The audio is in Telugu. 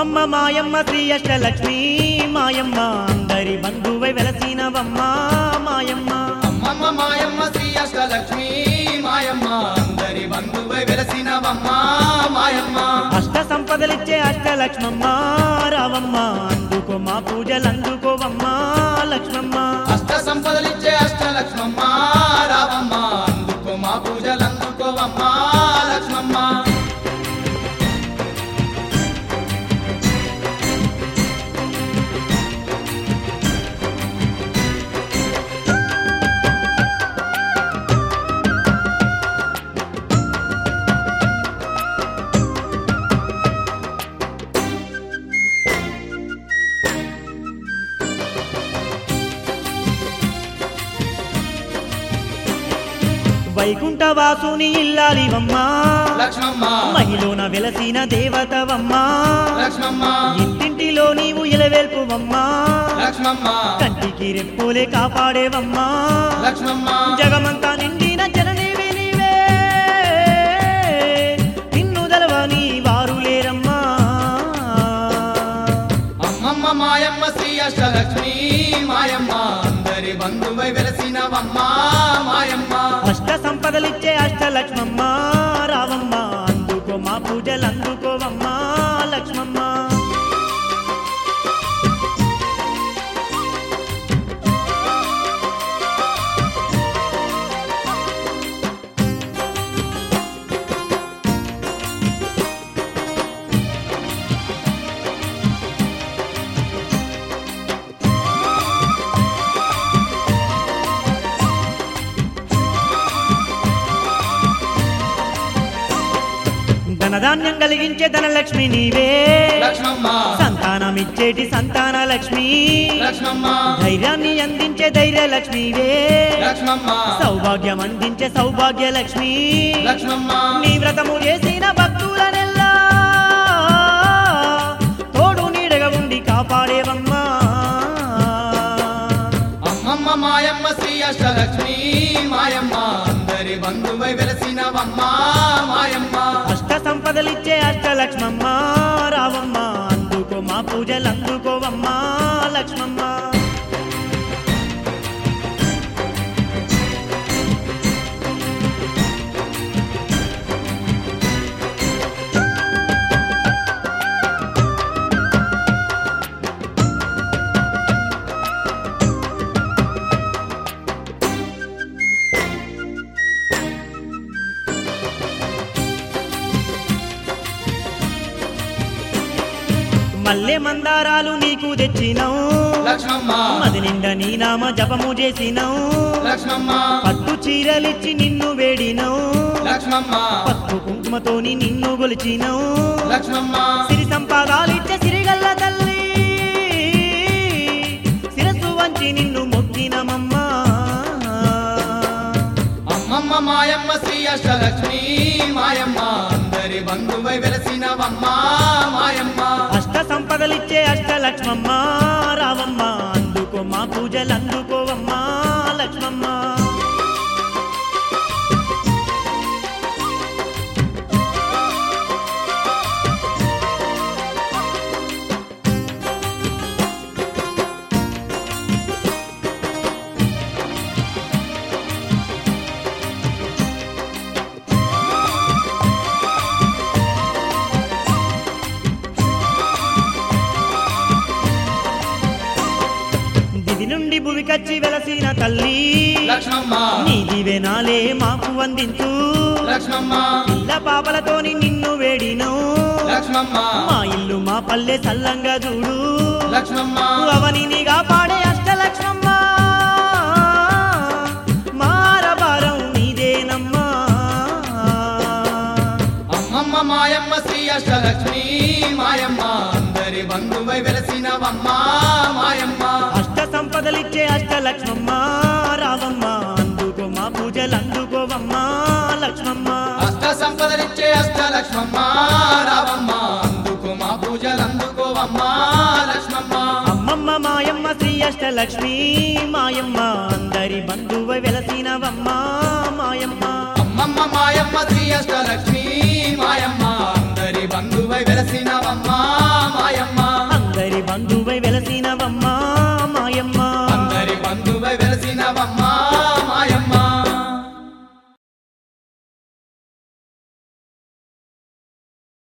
అమ్మమ్మ మాయమ్మ శ్రీ అష్టలక్ష్మి మాయమ్మ అందరి బంధువై వెలసినవమ్మ మాయమ్మ అమ్మమ్మ మాయమ్మ శ్రీ అష్టలక్ష్మి మాయమ్మ అందరి బంధువై వెలసినవమ్మ మాయమ్మ అష్ట సంపదలిచ్చే అష్టలక్ష్మమ్మ రావమ్మ అందుకో మా పూజలు అందుకోవమ్మ లక్ష్మమ్మ అష్ట సంపదలిచ్చే అష్టలక్ష్మమ్మ రావమ్మ అందుకో మా పూజలు అందుకోవమ్మ లక్ష్మమ్మ వైకుంఠ వాసుని ఇల్లాలివమ్మ లక్ష్మమ్మ మహిళన వెలసిన దేవతవమ్మ లక్ష్మమ్మ ఇంటింటిలో నీవు ఇలవేల్పువమ్మ లక్ష్మమ్మ కంటికి రెప్పులే కాపాడేవమ్మా లక్ష్మమ్మ జగమంతా నిండిన జననీవి నీవే నిన్ను దలవని వారు లేరమ్మా అమ్మమ్మ మాయమ్మ శ్రీ అష్టలక్ష్మి మాయమ్మ అందరి బంధువై వెలసినవమ్మ మాయమ్మ అష్ట సంపదలిచ్చే అష్టలక్ష్మమ్మ రావమ్మ అందుకో మా పూజలు అందుకోవమ్మా లక్ష్మమ్మ ధనధాన్యం కలిగించే ధనలక్ష్మి నీవే లక్ష్మమ్మ సంతానమిచ్చేటి సంతాన లక్ష్మి లక్ష్మమ్మ ధైర్యాన్ని అందించే ధైర్య లక్ష్మివే లక్ష్మమ్మ సౌభాగ్యం అందించే సౌభాగ్య లక్ష్మి లక్ష్మమ్మ నీ వ్రతము చేసిన భక్తులనెల్లా తోడు నీడగా ఉండి కాపాడేవమ్మా అమ్మమ్మ మాయమ్మ శ్రీ అష్టలక్ష్మి మాయమ్మ అందరి బంధువై వెలసినవమ్మ మాయమ్మ అష్ట సంపదలిచ్చే అష్టలక్ష్మమ్మ రావమ్మ అందుకో మా పూజలు అందుకోవమ్మా లక్ష్మమ్మ మల్లె మందారాలు నీకు తెచ్చినావు లక్ష్మమ్మ మది నిండా నీ నామ జపము చేసినావు లక్ష్మమ్మ పట్టు చీరలిచ్చి నిన్ను వేడినావు లక్ష్మమ్మ పసుపు కుంకుమతోని నిన్ను గొలిచినావు లక్ష్మమ్మ సిరి సంపాదాలిచ్చే సిరిగల్ల తల్లి శిరస్సు వంచి నిన్ను మొక్కినమమ్మా అమ్మమ్మ మాయమ్మ శ్రీ అష్టలక్ష్మి మాయమ్మ అందరి బంధువై వెలసినవమ్మ మాయమ్మ అష్ట సంపదలిచ్చే అష్టలక్ష్మమ్మ రావమ్మ అందుకో మా పూజలు అందుకోవమ్మా లక్ష్మమ్మ దివి నుండి భువికచ్చి వెలసిన తల్లి లక్ష్మమ్మ నీ దివెనాలే మాకు అందించు లక్ష్మమ్మ పిల్ల పాపలతోని నిన్ను వేడినో లక్ష్మమ్మ మా ఇల్లు మా పల్లె సల్లంగా చూడు లక్ష్మమ్మ అవనిని కాపాడే అష్టలక్ష్మమ్మ మారబారం నీదేనమ్మా అమ్మమ్మ మాయమ్మ శ్రీ అష్టలక్ష్మి మాయమ్మ అందరి బంధువై వెలసినవమ్మ మాయమ్మ అష్ట సంపదలిచ్చే అష్టలక్ష్మమ్మ రావమ్మ అందుకో మా పూజలు అందుకోవమ్మా లక్ష్మమ్మ అష్ట సంపదలిచ్చే అష్టలక్ష్మమ్మ రావమ్మ అందుకు మా పూజలు అందుకోవమ్మ లక్ష్మమ్మ అమ్మమ్మ మాయమ్మ శ్రీ అష్టలక్ష్మి మాయమ్మ అందరి బంధువ వెలసినవమ్మ మాయమ్మ అమ్మమ్మ మాయమ్మ శ్రీ అష్టలక్ష్మి మాయమ్మ అందరి అందరి బంధువై వెలసినవమ్మా మాయమ్మ